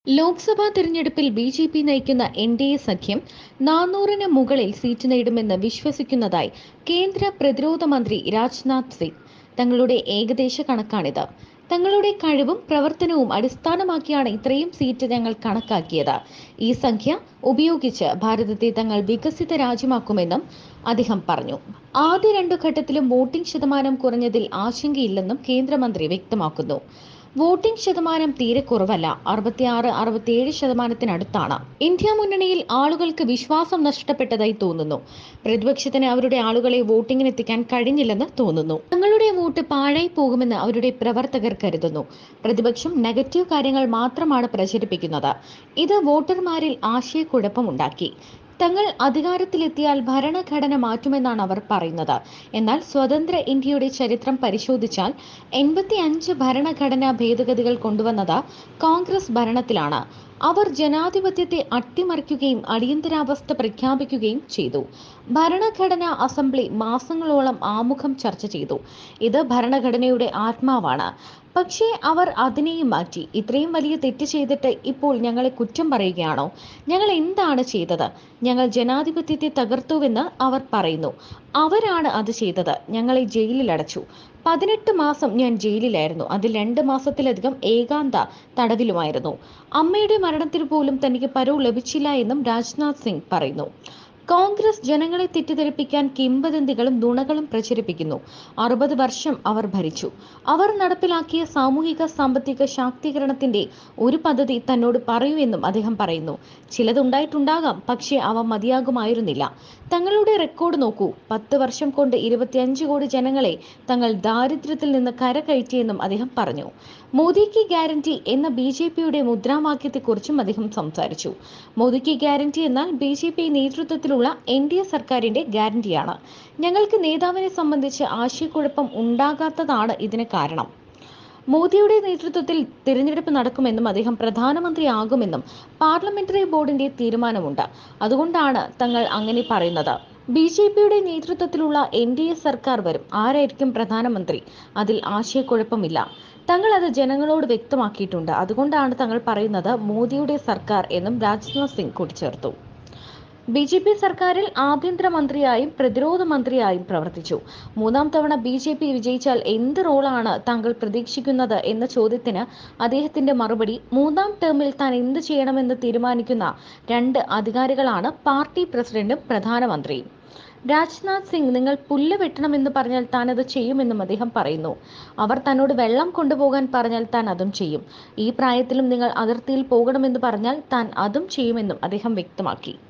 ലോക്സഭാ തെരഞ്ഞെടുപ്പിൽ B J P നയിക്കുന്ന N D A സഖ്യം നാനൂറിന് മുകളിൽ സീറ്റ് നേടുമെന്ന് വിശ്വസിക്കുന്നതായി കേന്ദ്ര പ്രതിരോധ മന്ത്രി രാജ്നാഥ് സിംഗ് തങ്ങളുടെ ഏകദേശ കണക്കാണിത് തങ്ങളുടെ കഴിവും പ്രവർത്തനവും അടിസ്ഥാനമാക്കിയാണ് ഇത്രയും സീറ്റ് ഞങ്ങൾ കണക്കാക്കിയത് ഈ സംഖ്യ ഉപയോഗിച്ച് ഭാരതത്തെ തങ്ങൾ വികസിത രാജ്യമാക്കുമെന്നും അദ്ദേഹം പറഞ്ഞു ആദ്യ രണ്ടു ഘട്ടത്തിലും വോട്ടിംഗ് ശതമാനം കുറഞ്ഞതിൽ ആശങ്കയില്ലെന്നും കേന്ദ്രമന്ത്രി വ്യക്തമാക്കുന്നു വോട്ടിംഗ് ശതമാനം തീരെ കുറവല്ല അറുപത്തിയാറ് അറുപത്തിയേഴ് ശതമാനത്തിനടുത്താണ് ഇന്ത്യ മുന്നണിയിൽ ആളുകൾക്ക് വിശ്വാസം നഷ്ടപ്പെട്ടതായി തോന്നുന്നു പ്രതിപക്ഷത്തിന് അവരുടെ ആളുകളെ വോട്ടിങ്ങിന് എത്തിക്കാൻ കഴിഞ്ഞില്ലെന്ന് തോന്നുന്നു തങ്ങളുടെ വോട്ട് പാഴായി പോകുമെന്ന് അവരുടെ പ്രവർത്തകർ കരുതുന്നു പ്രതിപക്ഷം നെഗറ്റീവ് കാര്യങ്ങൾ മാത്രമാണ് പ്രചരിപ്പിക്കുന്നത് ഇത് വോട്ടർമാരിൽ ആശയക്കുഴപ്പമുണ്ടാക്കി തങ്ങൾ അധികാരത്തിലെത്തിയാൽ ഭരണഘടന മാറ്റുമെന്നാണ് അവർ പറയുന്നത് എന്നാൽ സ്വതന്ത്ര ഇന്ത്യയുടെ ചരിത്രം പരിശോധിച്ചാൽ എൺപത്തി അഞ്ച് ഭരണഘടനാ ഭേദഗതികൾ കൊണ്ടുവന്നത് കോൺഗ്രസ് ഭരണത്തിലാണ് അവർ ജനാധിപത്യത്തെ അട്ടിമറിക്കുകയും അടിയന്തരാവസ്ഥ പ്രഖ്യാപിക്കുകയും ചെയ്തു ഭരണഘടനാ അസംബ്ലി മാസങ്ങളോളം ആമുഖം ചർച്ച ചെയ്തു ഇത് ഭരണഘടനയുടെ ആത്മാവാണ് പക്ഷേ അവർ അതിനെയും മാറ്റി ഇത്രയും വലിയ തെറ്റ് ചെയ്തിട്ട് ഇപ്പോൾ ഞങ്ങളെ കുറ്റം പറയുകയാണോ ഞങ്ങൾ എന്താണ് ചെയ്തത് ഞങ്ങൾ ജനാധിപത്യത്തെ തകർത്തുവെന്ന് അവർ പറയുന്നു അവരാണ് അത് ചെയ്തത് ഞങ്ങളെ ജയിലിൽ അടച്ചു പതിനെട്ട് മാസം ഞാൻ ജയിലിലായിരുന്നു അതിൽ രണ്ട് മാസത്തിലധികം ഏകാന്ത തടവിലുമായിരുന്നു അമ്മയുടെ മരണത്തിന് പോലും തനിക്ക് പരോൾ ലഭിച്ചില്ല എന്നും രാജ്നാഥ് സിംഗ് പറയുന്നു കോൺഗ്രസ് ജനങ്ങളെ തെറ്റിദ്ധരിപ്പിക്കാൻ കിംവദന്തികളും നുണകളും പ്രചരിപ്പിക്കുന്നു അറുപത് വർഷം അവർ ഭരിച്ചു അവർ നടപ്പിലാക്കിയ സാമൂഹിക സാമ്പത്തിക ശാക്തീകരണത്തിന്റെ ഒരു പദ്ധതി തന്നോട് പറയൂ എന്നും അദ്ദേഹം പറയുന്നു ചിലതുണ്ടായിട്ടുണ്ടാകാം പക്ഷേ അവ മതിയാകുമായിരുന്നില്ല തങ്ങളുടെ റെക്കോർഡ് നോക്കൂ പത്ത് വർഷം കൊണ്ട് ഇരുപത്തിയഞ്ച് കോടി ജനങ്ങളെ തങ്ങൾ ദാരിദ്ര്യത്തിൽ നിന്ന് കരകയറ്റിയെന്നും അദ്ദേഹം പറഞ്ഞു മോദിക്ക് ഗ്യാരണ്ടി എന്ന ബി ജെ പിയുടെ മുദ്രാവാക്യത്തെക്കുറിച്ചും അദ്ദേഹം സംസാരിച്ചു മോദിക്ക് ഗ്യാരണ്ടി എന്നാൽ ബി ജെ പി നേതൃത്വത്തിലുള്ള എൻ ഡി എ സർക്കാരിന്റെ ഗ്യാരണ്ടിയാണ് ഞങ്ങൾക്ക് നേതാവിനെ സംബന്ധിച്ച് ആശയക്കുഴപ്പം ഉണ്ടാകാത്തതാണ് ഇതിന് കാരണം മോദിയുടെ നേതൃത്വത്തിൽ തിരഞ്ഞെടുപ്പ് നടക്കുമെന്നും അദ്ദേഹം പ്രധാനമന്ത്രിയാകുമെന്നും പാർലമെന്ററി ബോർഡിന്റെ തീരുമാനമുണ്ട് അതുകൊണ്ടാണ് തങ്ങൾ അങ്ങനെ പറയുന്നത് ബി ജെ പിയുടെ നേതൃത്വത്തിലുള്ള എൻ ഡി എ സർക്കാർ വരും ആരായിരിക്കും പ്രധാനമന്ത്രി അതിൽ ആശയക്കുഴപ്പമില്ല തങ്ങൾ അത് ജനങ്ങളോട് വ്യക്തമാക്കിയിട്ടുണ്ട് അതുകൊണ്ടാണ് തങ്ങൾ പറയുന്നത് മോദിയുടെ സർക്കാർ എന്നും രാജ്നാഥ് സിംഗ് കൂട്ടിച്ചേർത്തു ബി ജെ പി സർക്കാരിൽ ആഭ്യന്തരമന്ത്രിയായും പ്രതിരോധ മന്ത്രിയായും പ്രവർത്തിച്ചു മൂന്നാം തവണ ബി ജെ പി വിജയിച്ചാൽ എന്ത് റോളാണ് താങ്കൾ പ്രതീക്ഷിക്കുന്നത് എന്ന ചോദ്യത്തിന് അദ്ദേഹത്തിന്റെ മറുപടി മൂന്നാം ടേമിൽ താൻ എന്ത് ചെയ്യണമെന്ന് തീരുമാനിക്കുന്ന രണ്ട് അധികാരികളാണ് പാർട്ടി പ്രസിഡന്റും പ്രധാനമന്ത്രിയും രാജ്നാഥ് സിംഗ് നിങ്ങൾ പുല്ല് വെട്ടണമെന്ന് പറഞ്ഞാൽ താൻ അത് ചെയ്യുമെന്നും അദ്ദേഹം പറയുന്നു അവർ തന്നോട് വെള്ളം കൊണ്ടുപോകാൻ പറഞ്ഞാൽ താൻ അതും ചെയ്യും ഈ പ്രായത്തിലും നിങ്ങൾ അതിർത്തിയിൽ പോകണമെന്ന് പറഞ്ഞാൽ താൻ അതും ചെയ്യുമെന്നും അദ്ദേഹം വ്യക്തമാക്കി